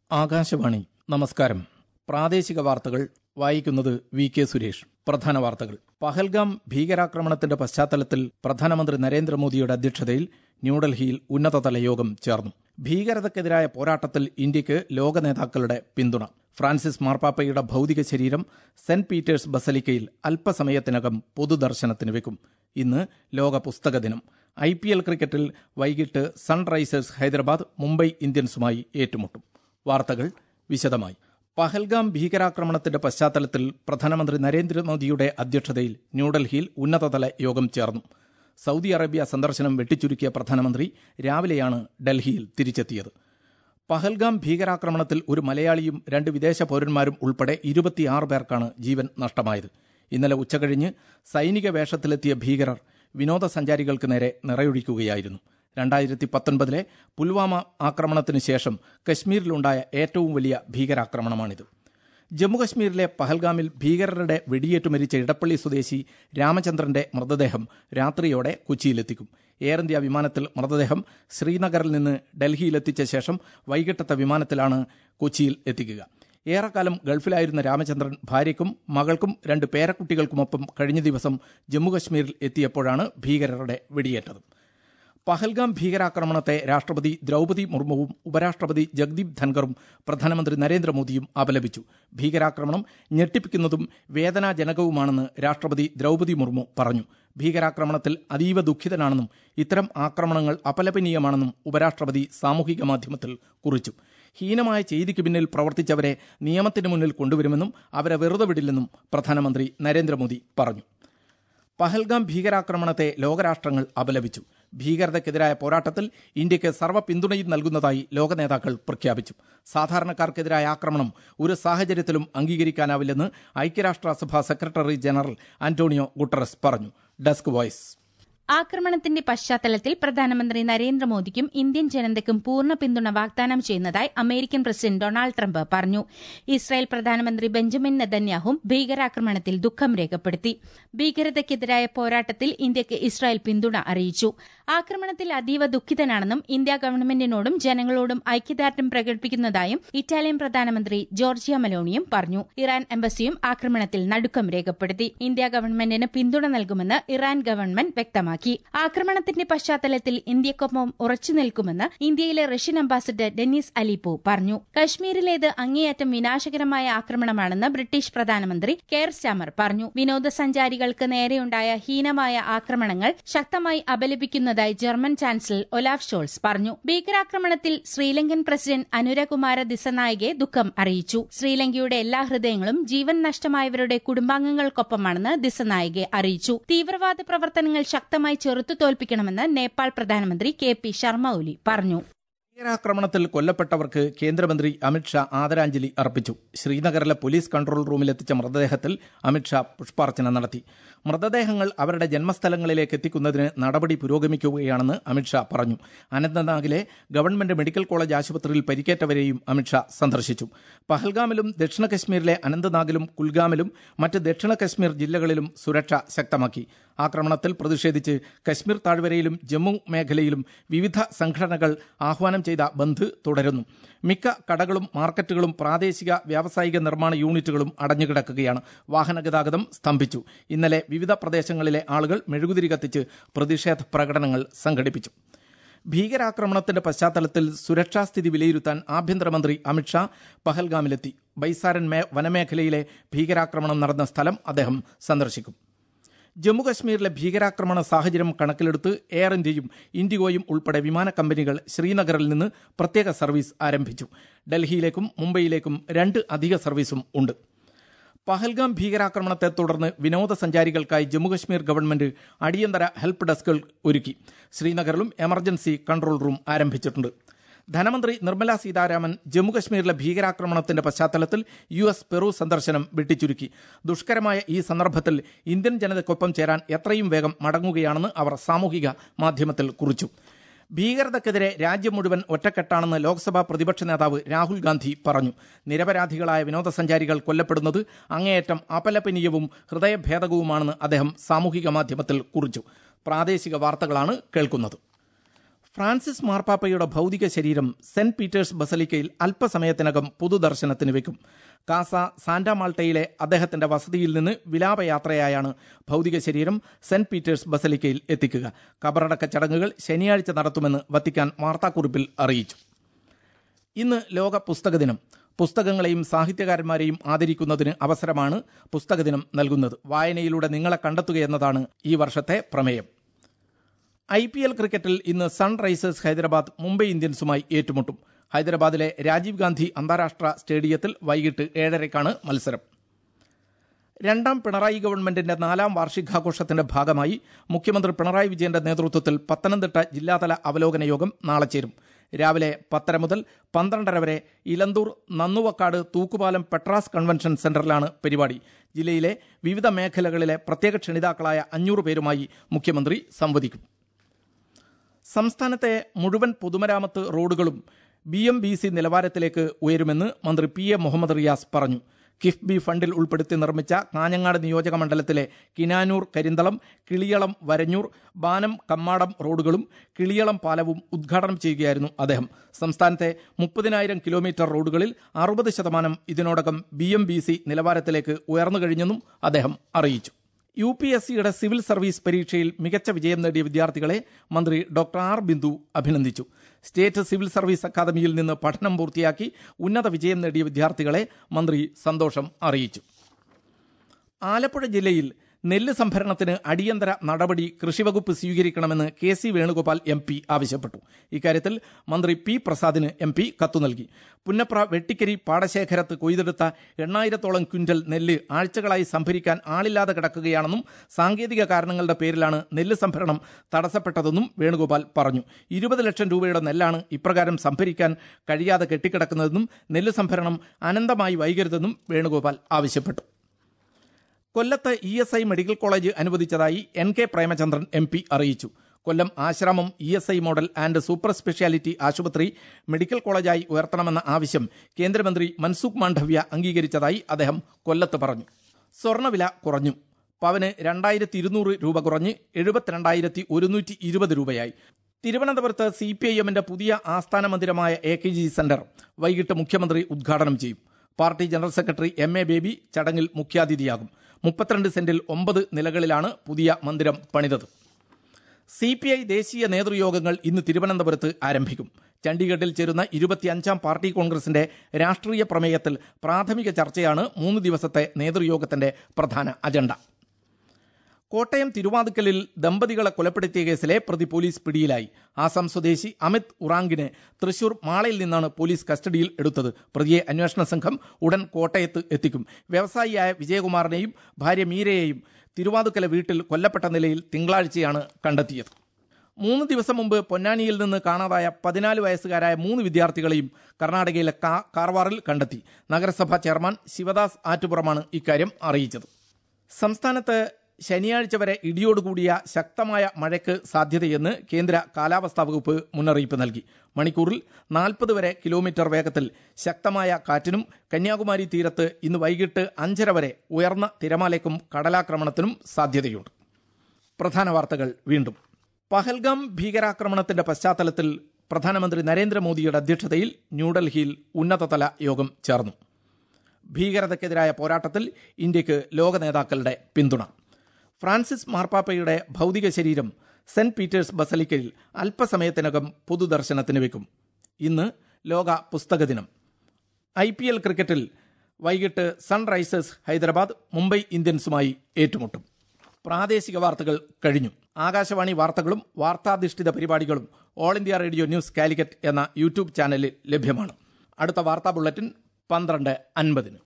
ആകാശവാണി നമസ്കാരം പ്രാദേശിക വാർത്തകൾ വായിക്കുന്നത് വി കെ സുരേഷ് പ്രധാന വാർത്തകൾ പഹൽഗാം ഭീകരാക്രമണത്തിന്റെ പശ്ചാത്തലത്തിൽ പ്രധാനമന്ത്രി നരേന്ദ്രമോദിയുടെ അധ്യക്ഷതയിൽ ന്യൂഡൽഹിയിൽ ഉന്നതതല യോഗം ചേർന്നു ഭീകരതയ്ക്കെതിരായ പോരാട്ടത്തിൽ ഇന്ത്യയ്ക്ക് ലോക നേതാക്കളുടെ പിന്തുണ ഫ്രാൻസിസ് മാർപ്പാപ്പയുടെ ഭൗതിക ശരീരം സെന്റ് പീറ്റേഴ്സ് ബസലിക്കയിൽ അല്പസമയത്തിനകം പൊതുദർശനത്തിന് വെക്കും ഇന്ന് ലോക പുസ്തക ദിനം ഐ പി എൽ ക്രിക്കറ്റിൽ വൈകിട്ട് സൺറൈസേഴ്സ് ഹൈദരാബാദ് മുംബൈ ഇന്ത്യൻസുമായി ഏറ്റുമുട്ടും വാർത്തകൾ വിശദമായി പഹൽഗാം ഭീകരാക്രമണത്തിന്റെ പശ്ചാത്തലത്തിൽ പ്രധാനമന്ത്രി നരേന്ദ്രമോദിയുടെ അധ്യക്ഷതയിൽ ന്യൂഡൽഹിയിൽ ഉന്നതതല യോഗം ചേർന്നു സൗദി അറേബ്യ സന്ദർശനം വെട്ടിച്ചുരുക്കിയ പ്രധാനമന്ത്രി രാവിലെയാണ് ഡൽഹിയിൽ തിരിച്ചെത്തിയത് പഹൽഗാം ഭീകരാക്രമണത്തിൽ ഒരു മലയാളിയും രണ്ട് വിദേശ പൌരന്മാരും ഉൾപ്പെടെ ഇരുപത്തിയാറ് പേർക്കാണ് ജീവൻ നഷ്ടമായത് ഇന്നലെ ഉച്ചകഴിഞ്ഞ് സൈനിക വേഷത്തിലെത്തിയ ഭീകരർ വിനോദസഞ്ചാരികൾക്ക് നേരെ നിറയൊഴിക്കുകയായിരുന്നു രണ്ടായിരത്തി പത്തൊൻപതിലെ പുൽവാമ ആക്രമണത്തിന് ശേഷം കശ്മീരിലുണ്ടായ ഏറ്റവും വലിയ ഭീകരാക്രമണമാണിത് ജമ്മുകശ്മീരിലെ പഹൽഗാമിൽ ഭീകരരുടെ വെടിയേറ്റു മരിച്ച ഇടപ്പള്ളി സ്വദേശി രാമചന്ദ്രന്റെ മൃതദേഹം രാത്രിയോടെ കൊച്ചിയിലെത്തിക്കും എയർ ഇന്ത്യ വിമാനത്തിൽ മൃതദേഹം ശ്രീനഗറിൽ നിന്ന് ഡൽഹിയിലെത്തിച്ച ശേഷം വൈകിട്ടത്തെ വിമാനത്തിലാണ് കൊച്ചിയിൽ എത്തിക്കുക ഏറെക്കാലം ഗൾഫിലായിരുന്ന രാമചന്ദ്രൻ ഭാര്യയ്ക്കും മകൾക്കും രണ്ട് പേരക്കുട്ടികൾക്കുമൊപ്പം കഴിഞ്ഞ ദിവസം ജമ്മുകശ്മീരിൽ എത്തിയപ്പോഴാണ് ഭീകരരുടെ വെടിയേറ്റത് പഹൽഗാം ഭീകരാക്രമണത്തെ രാഷ്ട്രപതി ദ്രൗപതി മുർമുവും ഉപരാഷ്ട്രപതി ജഗ്ദീപ് ധൻഖറും പ്രധാനമന്ത്രി നരേന്ദ്രമോദിയും അപലപിച്ചു ഭീകരാക്രമണം ഞെട്ടിപ്പിക്കുന്നതും വേദനാജനകവുമാണെന്ന് രാഷ്ട്രപതി ദ്രൗപതി മുർമു പറഞ്ഞു ഭീകരാക്രമണത്തിൽ അതീവ ദുഃഖിതനാണെന്നും ഇത്തരം ആക്രമണങ്ങൾ അപലപനീയമാണെന്നും ഉപരാഷ്ട്രപതി സാമൂഹിക മാധ്യമത്തിൽ കുറിച്ചു ഹീനമായ ചെയ്തിക്ക് പിന്നിൽ പ്രവർത്തിച്ചവരെ നിയമത്തിന് മുന്നിൽ കൊണ്ടുവരുമെന്നും അവരെ വെറുതെ വിടില്ലെന്നും പ്രധാനമന്ത്രി നരേന്ദ്രമോദി പറഞ്ഞു പഹൽഗാം ഭീകരാക്രമണത്തെ ലോകരാഷ്ട്രങ്ങൾ അപലപിച്ചു ഭീകരതയ്ക്കെതിരായ പോരാട്ടത്തിൽ ഇന്ത്യയ്ക്ക് സർവ്വ പിന്തുണയും നൽകുന്നതായി ലോക നേതാക്കൾ പ്രഖ്യാപിച്ചു സാധാരണക്കാർക്കെതിരായ ആക്രമണം ഒരു സാഹചര്യത്തിലും അംഗീകരിക്കാനാവില്ലെന്ന് ഐക്യരാഷ്ട്രസഭ സെക്രട്ടറി ജനറൽ ആന്റോണിയോ ഗുട്ടറസ് പറഞ്ഞു ഡെസ്ക് വോയ്സ് ആക്രമണത്തിന്റെ പശ്ചാത്തലത്തിൽ പ്രധാനമന്ത്രി നരേന്ദ്രമോദിക്കും ഇന്ത്യൻ ജനതയ്ക്കും പൂർണ്ണ പിന്തുണ വാഗ്ദാനം ചെയ്യുന്നതായി അമേരിക്കൻ പ്രസിഡന്റ് ഡൊണാൾഡ് ട്രംപ് പറഞ്ഞു ഇസ്രായേൽ പ്രധാനമന്ത്രി ബെഞ്ചമിൻ നെതന്യാഹും ഭീകരാക്രമണത്തിൽ ദുഃഖം രേഖപ്പെടുത്തി ഭീകരതയ്ക്കെതിരായ പോരാട്ടത്തിൽ ഇന്ത്യയ്ക്ക് ഇസ്രായേൽ പിന്തുണ അറിയിച്ചു ആക്രമണത്തിൽ അതീവ ദുഃഖിതനാണെന്നും ഇന്ത്യ ഗവൺമെന്റിനോടും ജനങ്ങളോടും ഐക്യദാർഢ്യം പ്രകടിപ്പിക്കുന്നതായും ഇറ്റാലിയൻ പ്രധാനമന്ത്രി ജോർജിയ മലോണിയും പറഞ്ഞു ഇറാൻ എംബസിയും ആക്രമണത്തിൽ നടുക്കം രേഖപ്പെടുത്തി ഇന്ത്യ ഗവൺമെന്റിന് പിന്തുണ നൽകുമെന്ന് ഇറാൻ ഗവൺമെന്റ് വ്യക്തമാക്കി വ്യക്തമാക്കി ആക്രമണത്തിന്റെ പശ്ചാത്തലത്തിൽ ഇന്ത്യക്കൊപ്പം ഉറച്ചു നിൽക്കുമെന്ന് ഇന്ത്യയിലെ റഷ്യൻ അംബാസിഡർ ഡെന്നിസ് അലിപ്പോ പറഞ്ഞു കശ്മീരിലേത് അങ്ങേയറ്റം വിനാശകരമായ ആക്രമണമാണെന്ന് ബ്രിട്ടീഷ് പ്രധാനമന്ത്രി കെയർ സ്റ്റാമർ പറഞ്ഞു വിനോദസഞ്ചാരികൾക്ക് നേരെയുണ്ടായ ഹീനമായ ആക്രമണങ്ങൾ ശക്തമായി അപലപിക്കുന്നതായി ജർമ്മൻ ചാൻസലർ ഒലാഫ് ഷോൾസ് പറഞ്ഞു ഭീകരാക്രമണത്തിൽ ശ്രീലങ്കൻ പ്രസിഡന്റ് അനുരകുമാര ദിസനായകെ ദുഃഖം അറിയിച്ചു ശ്രീലങ്കയുടെ എല്ലാ ഹൃദയങ്ങളും ജീവൻ നഷ്ടമായവരുടെ കുടുംബാംഗങ്ങൾക്കൊപ്പമാണെന്ന് ദിസനായകെ അറിയിച്ചു തീവ്രവാദ പ്രവർത്തനങ്ങൾ ശക്തമായി ശക്തമായി ചെറുത്തു തോൽപ്പിക്കണമെന്ന് നേപ്പാൾ പ്രധാനമന്ത്രി കെ പി ശർമ്മ ഒലി പറഞ്ഞു ഭീകരാക്രമണത്തിൽ കൊല്ലപ്പെട്ടവർക്ക് കേന്ദ്രമന്ത്രി അമിത്ഷാ ആദരാഞ്ജലി അർപ്പിച്ചു ശ്രീനഗറിലെ പോലീസ് കൺട്രോൾ റൂമിലെത്തിച്ച മൃതദേഹത്തിൽ അമിത്ഷാ പുഷ്പാർച്ചന നടത്തി മൃതദേഹങ്ങൾ അവരുടെ ജന്മസ്ഥലങ്ങളിലേക്ക് എത്തിക്കുന്നതിന് നടപടി പുരോഗമിക്കുകയാണെന്ന് അമിത്ഷാ പറഞ്ഞു അനന്തനാഗിലെ ഗവൺമെന്റ് മെഡിക്കൽ കോളേജ് ആശുപത്രിയിൽ പരിക്കേറ്റവരെയും അമിത്ഷാ സന്ദർശിച്ചു പഹൽഗാമിലും ദക്ഷിണ കശ്മീരിലെ അനന്തനാഗിലും കുൽഗാമിലും മറ്റ് ദക്ഷിണ കശ്മീർ ജില്ലകളിലും സുരക്ഷ ശക്തമാക്കി ആക്രമണത്തിൽ പ്രതിഷേധിച്ച് കശ്മീർ താഴ്വരയിലും ജമ്മു മേഖലയിലും വിവിധ സംഘടനകൾ ആഹ്വാനം ചെയ്ത ബന്ദ് തുടരുന്നു മിക്ക കടകളും മാർക്കറ്റുകളും പ്രാദേശിക വ്യാവസായിക നിർമ്മാണ യൂണിറ്റുകളും അടഞ്ഞുകിടക്കുകയാണ് വാഹനഗതാഗതം സ്തംഭിച്ചു ഇന്നലെ വിവിധ പ്രദേശങ്ങളിലെ ആളുകൾ മെഴുകുതിരി കത്തിച്ച് പ്രതിഷേധ പ്രകടനങ്ങൾ സംഘടിപ്പിച്ചു ഭീകരാക്രമണത്തിന്റെ പശ്ചാത്തലത്തിൽ സുരക്ഷാസ്ഥിതി വിലയിരുത്താൻ ആഭ്യന്തരമന്ത്രി അമിത്ഷാ പഹൽഗാമിലെത്തി ബൈസാരൻ വനമേഖലയിലെ ഭീകരാക്രമണം നടന്ന സ്ഥലം അദ്ദേഹം സന്ദർശിക്കും ജമ്മുകശ്മീരിലെ ഭീകരാക്രമണ സാഹചര്യം കണക്കിലെടുത്ത് എയർ ഇന്ത്യയും ഇൻഡിഗോയും ഉൾപ്പെടെ വിമാന കമ്പനികൾ ശ്രീനഗറിൽ നിന്ന് പ്രത്യേക സർവീസ് ആരംഭിച്ചു ഡൽഹിയിലേക്കും മുംബൈയിലേക്കും രണ്ട് അധിക സർവീസും ഉണ്ട് പഹൽഗാം ഭീകരാക്രമണത്തെ തുടർന്ന് വിനോദസഞ്ചാരികൾക്കായി ജമ്മുകശ്മീർ ഗവൺമെന്റ് അടിയന്തര ഹെൽപ്പ് ഡെസ്കുകൾ ഒരുക്കി ശ്രീനഗറിലും എമർജൻസി കൺട്രോൾ റൂം ആരംഭിച്ചിട്ടുണ്ട് ധനമന്ത്രി നിർമ്മല സീതാരാമൻ ജമ്മുകശ്മീരിലെ ഭീകരാക്രമണത്തിന്റെ പശ്ചാത്തലത്തിൽ യു എസ് പെറു സന്ദർശനം വെട്ടിച്ചുരുക്കി ദുഷ്കരമായ ഈ സന്ദർഭത്തിൽ ഇന്ത്യൻ ജനതയ്ക്കൊപ്പം ചേരാൻ എത്രയും വേഗം മടങ്ങുകയാണെന്ന് അവർ സാമൂഹിക മാധ്യമത്തിൽ കുറിച്ചു ഭീകരതയ്ക്കെതിരെ രാജ്യം മുഴുവൻ ഒറ്റക്കെട്ടാണെന്ന് ലോക്സഭാ പ്രതിപക്ഷ നേതാവ് രാഹുൽ ഗാന്ധി പറഞ്ഞു നിരപരാധികളായ വിനോദസഞ്ചാരികൾ കൊല്ലപ്പെടുന്നത് അങ്ങേയറ്റം അപലപനീയവും ഹൃദയഭേദകവുമാണെന്ന് അദ്ദേഹം സാമൂഹിക മാധ്യമത്തിൽ കുറിച്ചു പ്രാദേശിക വാർത്തകളാണ് കേൾക്കുന്നത് ഫ്രാൻസിസ് മാർപ്പാപ്പയുടെ ഭൗതിക ശരീരം സെന്റ് പീറ്റേഴ്സ് ബസലിക്കയിൽ അല്പസമയത്തിനകം പൊതുദർശനത്തിന് വെക്കും കാസ സാന്റാ മാൾട്ടയിലെ അദ്ദേഹത്തിന്റെ വസതിയിൽ നിന്ന് വിലാപയാത്രയായാണ് ഭൗതിക ശരീരം സെന്റ് പീറ്റേഴ്സ് ബസലിക്കയിൽ എത്തിക്കുക കബറടക്ക ചടങ്ങുകൾ ശനിയാഴ്ച നടത്തുമെന്ന് വത്തിക്കാൻ വാർത്താക്കുറിപ്പിൽ അറിയിച്ചു ഇന്ന് ലോക പുസ്തക ദിനം പുസ്തകങ്ങളെയും സാഹിത്യകാരന്മാരെയും ആദരിക്കുന്നതിന് അവസരമാണ് പുസ്തക ദിനം നൽകുന്നത് വായനയിലൂടെ നിങ്ങളെ കണ്ടെത്തുക എന്നതാണ് ഈ വർഷത്തെ പ്രമേയം ഐ പി എൽ ക്രിക്കറ്റിൽ ഇന്ന് സൺറൈസേഴ്സ് ഹൈദരാബാദ് മുംബൈ ഇന്ത്യൻസുമായി ഏറ്റുമുട്ടും ഹൈദരാബാദിലെ രാജീവ് ഗാന്ധി അന്താരാഷ്ട്ര സ്റ്റേഡിയത്തിൽ വൈകിട്ട് ഏഴരയ്ക്കാണ് മത്സരം രണ്ടാം പിണറായി ഗവൺമെന്റിന്റെ നാലാം വാർഷികാഘോഷത്തിന്റെ ഭാഗമായി മുഖ്യമന്ത്രി പിണറായി വിജയന്റെ നേതൃത്വത്തിൽ പത്തനംതിട്ട ജില്ലാതല അവലോകന യോഗം നാളെ ചേരും രാവിലെ പത്തര മുതൽ പന്ത്രണ്ടര വരെ ഇലന്തൂർ നന്നുവക്കാട് തൂക്കുപാലം പെട്രാസ് കൺവെൻഷൻ സെന്ററിലാണ് പരിപാടി ജില്ലയിലെ വിവിധ മേഖലകളിലെ പ്രത്യേക ക്ഷണിതാക്കളായ അഞ്ഞൂറ് പേരുമായി മുഖ്യമന്ത്രി സംവദിക്കും സംസ്ഥാനത്തെ മുഴുവൻ പൊതുമരാമത്ത് റോഡുകളും ബി എം ബി സി നിലവാരത്തിലേക്ക് ഉയരുമെന്ന് മന്ത്രി പി എ മുഹമ്മദ് റിയാസ് പറഞ്ഞു കിഫ്ബി ഫണ്ടിൽ ഉൾപ്പെടുത്തി നിർമ്മിച്ച കാഞ്ഞങ്ങാട് നിയോജക മണ്ഡലത്തിലെ കിനാനൂർ കരിന്തളം കിളിയളം വരഞ്ഞൂർ ബാനം കമ്മാടം റോഡുകളും കിളിയളം പാലവും ഉദ്ഘാടനം ചെയ്യുകയായിരുന്നു അദ്ദേഹം സംസ്ഥാനത്തെ മുപ്പതിനായിരം കിലോമീറ്റർ റോഡുകളിൽ അറുപത് ശതമാനം ഇതിനോടകം ബി എം ബി സി നിലവാരത്തിലേക്ക് ഉയർന്നു കഴിഞ്ഞെന്നും അദ്ദേഹം അറിയിച്ചു യു പി എസ് സിയുടെ സിവിൽ സർവീസ് പരീക്ഷയിൽ മികച്ച വിജയം നേടിയ വിദ്യാർത്ഥികളെ മന്ത്രി ഡോക്ടർ ആർ ബിന്ദു അഭിനന്ദിച്ചു സ്റ്റേറ്റ് സിവിൽ സർവീസ് അക്കാദമിയിൽ നിന്ന് പഠനം പൂർത്തിയാക്കി ഉന്നത വിജയം നേടിയ വിദ്യാർത്ഥികളെ മന്ത്രി സന്തോഷം അറിയിച്ചു ആലപ്പുഴ ജില്ലയിൽ നെല്ല് സംഭരണത്തിന് അടിയന്തര നടപടി കൃഷിവകുപ്പ് സ്വീകരിക്കണമെന്ന് K C Venugopal M P ആവശ്യപ്പെട്ടു ഇക്കാര്യത്തിൽ മന്ത്രി പി പ്രസാദിന് എം പി കത്തു നൽകി പുന്നപ്ര വെട്ടിക്കരി പാടശേഖരത്ത് കൊയ്തെടുത്ത എണ്ണായിരത്തോളം ക്വിന്റൽ നെല്ല് ആഴ്ചകളായി സംഭരിക്കാൻ ആളില്ലാതെ കിടക്കുകയാണെന്നും സാങ്കേതിക കാരണങ്ങളുടെ പേരിലാണ് നെല്ല് സംഭരണം തടസ്സപ്പെട്ടതെന്നും വേണുഗോപാൽ പറഞ്ഞു ഇരുപത് ലക്ഷം രൂപയുടെ നെല്ലാണ് ഇപ്രകാരം സംഭരിക്കാൻ കഴിയാതെ കെട്ടിക്കിടക്കുന്നതെന്നും നെല്ല് സംഭരണം അനന്തമായി വൈകരുതെന്നും വേണുഗോപാൽ ആവശ്യപ്പെട്ടു കൊല്ലത്ത് E S I medical college അനുവദിച്ചതായി N K Premachandran M P അറിയിച്ചു Kollam Asramam E S I model and super speciality ആശുപത്രി മെഡിക്കൽ കോളേജായി ഉയർത്തണമെന്ന ആവശ്യം കേന്ദ്രമന്ത്രി മൻസുഖ് മാണ്ഡവ്യ അംഗീകരിച്ചതായി അദ്ദേഹം കൊല്ലത്ത് പറഞ്ഞു സ്വർണ്ണവില കുറഞ്ഞു പവന് രണ്ടായിരത്തി ഇരുന്നൂറ് രൂപ കുറഞ്ഞ് എഴുപത്തിരണ്ടായിരത്തി ഒരുന്നൂറ്റി ഇരുപത് രൂപയായി തിരുവനന്തപുരത്ത് സി പി ഐ എമ്മിന്റെ പുതിയ ആസ്ഥാന മന്ദിരമായ എ കെ ജി സെന്റർ വൈകിട്ട് മുഖ്യമന്ത്രി ഉദ്ഘാടനം ചെയ്യും party general secretary M A Baby ചടങ്ങിൽ മുഖ്യാതിഥിയാകും മുപ്പത്തിരണ്ട് സെന്റിൽ ഒമ്പത് നിലകളിലാണ് പുതിയ മന്ദിരം പണിതത് സി പി ഐ ദേശീയ നേതൃയോഗങ്ങൾ ഇന്ന് തിരുവനന്തപുരത്ത് ആരംഭിക്കും ചണ്ഡീഗഡിൽ ചേരുന്ന ഇരുപത്തിയഞ്ചാം പാർട്ടി കോൺഗ്രസിന്റെ രാഷ്ട്രീയ പ്രമേയത്തിൽ പ്രാഥമിക ചർച്ചയാണ് മൂന്ന് ദിവസത്തെ നേതൃയോഗത്തിന്റെ പ്രധാന അജണ്ട കോട്ടയം തിരുവാതുക്കലിൽ ദമ്പതികളെ കൊലപ്പെടുത്തിയ കേസിലെ പ്രതി പോലീസ് പിടിയിലായി ആസാം സ്വദേശി അമിത് ഉറാങ്കിനെ തൃശൂർ മാളയിൽ നിന്നാണ് പോലീസ് കസ്റ്റഡിയിൽ എടുത്തത് പ്രതിയെ അന്വേഷണ സംഘം ഉടൻ കോട്ടയത്ത് എത്തിക്കും വ്യവസായിയായ വിജയകുമാറിനെയും ഭാര്യ മീരയെയും തിരുവാതുക്കല വീട്ടിൽ കൊല്ലപ്പെട്ട നിലയിൽ തിങ്കളാഴ്ചയാണ് കണ്ടെത്തിയത് മൂന്ന് ദിവസം മുമ്പ് പൊന്നാനിയിൽ നിന്ന് കാണാതായ പതിനാല് വയസ്സുകാരായ മൂന്ന് വിദ്യാർത്ഥികളെയും കർണാടകയിലെ കാർവാറിൽ കണ്ടെത്തി നഗരസഭാ ചെയർമാൻ ശിവദാസ് ആറ്റുപുറമാണ് ഇക്കാര്യം അറിയിച്ചത് സംസ്ഥാനത്ത് ശനിയാഴ്ച വരെ ഇടിയോടുകൂടിയ ശക്തമായ മഴയ്ക്ക് സാധ്യതയെന്ന് കേന്ദ്ര കാലാവസ്ഥാ വകുപ്പ് മുന്നറിയിപ്പ് നൽകി മണിക്കൂറിൽ നാൽപ്പത് വരെ കിലോമീറ്റർ വേഗത്തിൽ ശക്തമായ കാറ്റിനും കന്യാകുമാരി തീരത്ത് ഇന്ന് വൈകിട്ട് അഞ്ചര വരെ ഉയർന്ന തിരമാലയ്ക്കും കടലാക്രമണത്തിനും സാധ്യതയുണ്ട് പ്രധാന വാർത്തകൾ വീണ്ടും പഹൽഗാം ഭീകരാക്രമണത്തിന്റെ പശ്ചാത്തലത്തിൽ പ്രധാനമന്ത്രി നരേന്ദ്രമോദിയുടെ അധ്യക്ഷതയിൽ ന്യൂഡൽഹിയിൽ ഉന്നതതല യോഗം ചേർന്നു ഭീകരതയ്ക്കെതിരായ പോരാട്ടത്തിൽ ഇന്ത്യക്ക് ലോക നേതാക്കളുടെ പിന്തുണ ഫ്രാൻസിസ് മാർപ്പാപ്പയുടെ ഭൗതിക ശരീരം സെന്റ് പീറ്റേഴ്സ് ബസലിക്കയിൽ അല്പസമയത്തിനകം പൊതുദർശനത്തിന് വെക്കും ഇന്ന് ലോക പുസ്തക ദിനം ഐ പി എൽ ക്രിക്കറ്റിൽ വൈകിട്ട് സൺറൈസേഴ്സ് ഹൈദരാബാദ് മുംബൈ ഇന്ത്യൻസുമായി ഏറ്റുമുട്ടും പ്രാദേശിക വാർത്തകൾ കഴിഞ്ഞു ആകാശവാണി വാർത്തകളും വാർത്താധിഷ്ഠിത പരിപാടികളും All India Radio News Calicut എന്ന യൂട്യൂബ് ചാനലിൽ ലഭ്യമാണ് അടുത്ത വാർത്താ ബുള്ളറ്റിൻ പന്ത്രണ്ട് അൻപതിന്